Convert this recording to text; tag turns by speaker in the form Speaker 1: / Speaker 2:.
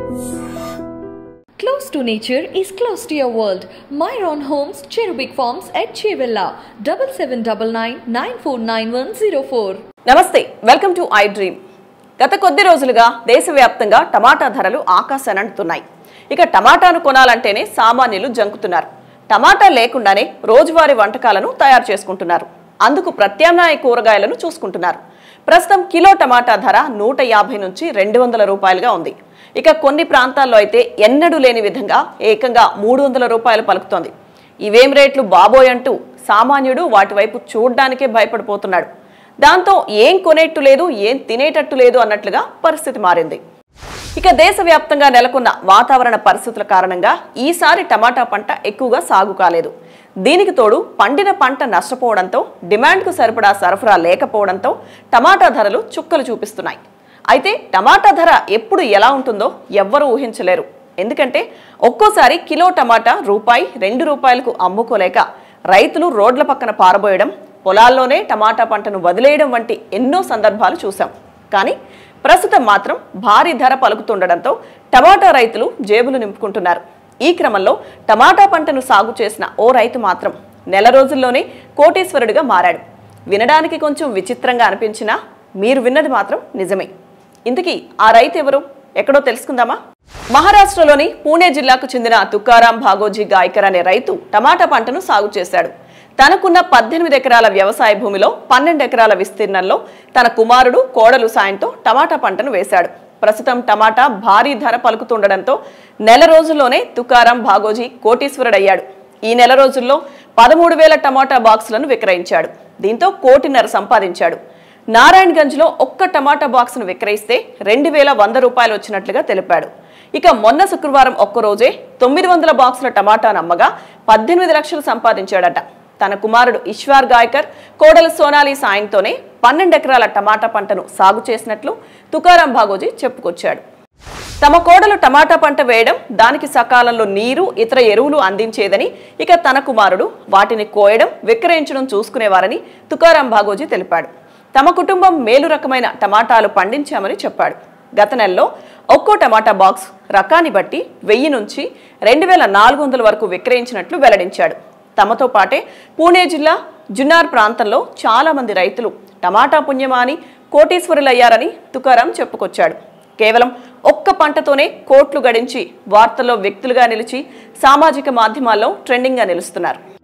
Speaker 1: Close to nature is close to your world. Myron Homes, Cherubic Farms at Chevilla, double seven double nine nine four nine one zero four.
Speaker 2: నమస్తే welcome to I dream గత కొద్ది రోజులుగా దేశవ్యాప్తంగా టమాటా ధరలు ఆకాశానంటున్నాయి ఇక టమాటాను కొనాలంటేనే సామాన్యులు జంకుతున్నారు టమాటా లేకుండానే రోజువారీ వంటకాలను తయారు చేసుకుంటున్నారు అందుకు ప్రత్యామ్నాయ కూరగాయలను చూసుకుంటున్నారు ప్రస్తుతం కిలో టమాటా ధర నూట యాభై నుంచి రెండు వందల రూపాయలుగా ఉంది ఇక కొన్ని ప్రాంతాల్లో అయితే ఎన్నడూ లేని విధంగా ఏకంగా మూడు వందల రూపాయలు పలుకుతోంది ఇవేం రేట్లు బాబోయ్ అంటూ సామాన్యుడు వాటి వైపు చూడ్డానికే భయపడిపోతున్నాడు దాంతో ఏం కొనేట్టు లేదు ఏం తినేటట్టు లేదు అన్నట్లుగా పరిస్థితి మారింది ఇక దేశవ్యాప్తంగా నెలకొన్న వాతావరణ పరిస్థితుల కారణంగా ఈసారి టమాటా పంట ఎక్కువగా సాగు కాలేదు దీనికి తోడు పండిన పంట నష్టపోవడంతో డిమాండ్కు సరిపడా సరఫరా లేకపోవడంతో టమాటా ధరలు చుక్కలు చూపిస్తున్నాయి అయితే టమాటా ధర ఎప్పుడు ఎలా ఉంటుందో ఎవ్వరూ ఊహించలేరు ఎందుకంటే ఒక్కోసారి కిలో టమాటా రూపాయి రెండు రూపాయలకు అమ్ముకోలేక రైతులు రోడ్ల పక్కన పారబోయడం పొలాల్లోనే టమాటా పంటను వదిలేయడం వంటి ఎన్నో సందర్భాలు చూశాం కానీ ప్రస్తుతం మాత్రం భారీ ధర పలుకుతుండడంతో టమాటా రైతులు జేబులు నింపుకుంటున్నారు ఈ క్రమంలో టమాటా పంటను సాగు చేసిన ఓ రైతు మాత్రం నెల రోజుల్లోనే కోటీశ్వరుడిగా మారాడు వినడానికి కొంచెం విచిత్రంగా అనిపించినా మీరు విన్నది మాత్రం నిజమే ఇంతకీ ఆ రైతు ఎవరు ఎక్కడో తెలుసుకుందామా మహారాష్ట్రలోని పూణే జిల్లాకు చెందిన తుకారాం భాగోజీ గాయకర్ అనే రైతు టమాటా పంటను సాగు చేశాడు తనకున్న పద్దెనిమిది ఎకరాల వ్యవసాయ భూమిలో పన్నెండు ఎకరాల విస్తీర్ణంలో తన కుమారుడు కోడలు సాయంతో టమాటా పంటను వేశాడు ప్రస్తుతం టమాటా భారీ ధర పలుకుతుండడంతో నెల రోజుల్లోనే తుకారాం భాగోజీ కోటీశ్వరుడయ్యాడు ఈ నెల రోజుల్లో పదమూడు వేల టమాటా బాక్సులను విక్రయించాడు దీంతో కోటిన్నర సంపాదించాడు నారాయణగంజ్లో ఒక్క టమాటా బాక్స్ను విక్రయిస్తే రెండు వేల వంద రూపాయలు వచ్చినట్లుగా తెలిపాడు ఇక మొన్న శుక్రవారం ఒక్కరోజే తొమ్మిది వందల బాక్సుల టమాటాను అమ్మగా పద్దెనిమిది లక్షలు సంపాదించాడట తన కుమారుడు ఈశ్వర్ గాయకర్ కోడలు సోనాలి సాయంతోనే పన్నెండు ఎకరాల టమాటా పంటను సాగు చేసినట్లు తుకారాం భాగోజీ చెప్పుకొచ్చాడు తమ కోడలు టమాటా పంట వేయడం దానికి సకాలంలో నీరు ఇతర ఎరువులు అందించేదని ఇక తన కుమారుడు వాటిని కోయడం విక్రయించడం చూసుకునేవారని తుకారాం భాగోజీ తెలిపాడు తమ కుటుంబం మేలు రకమైన టమాటాలు పండించామని చెప్పాడు గత నెలలో ఒక్కో టమాటా బాక్స్ రకాన్ని బట్టి వెయ్యి నుంచి రెండు వేల నాలుగు వందల వరకు విక్రయించినట్లు వెల్లడించాడు తమతో పాటే పూణే జిల్లా జున్నార్ ప్రాంతంలో చాలా మంది రైతులు టమాటా పుణ్యమా అని కోటీశ్వరులయ్యారని తుకారాం చెప్పుకొచ్చాడు కేవలం ఒక్క పంటతోనే కోట్లు గడించి వార్తల్లో వ్యక్తులుగా నిలిచి సామాజిక మాధ్యమాల్లో ట్రెండింగ్గా నిలుస్తున్నారు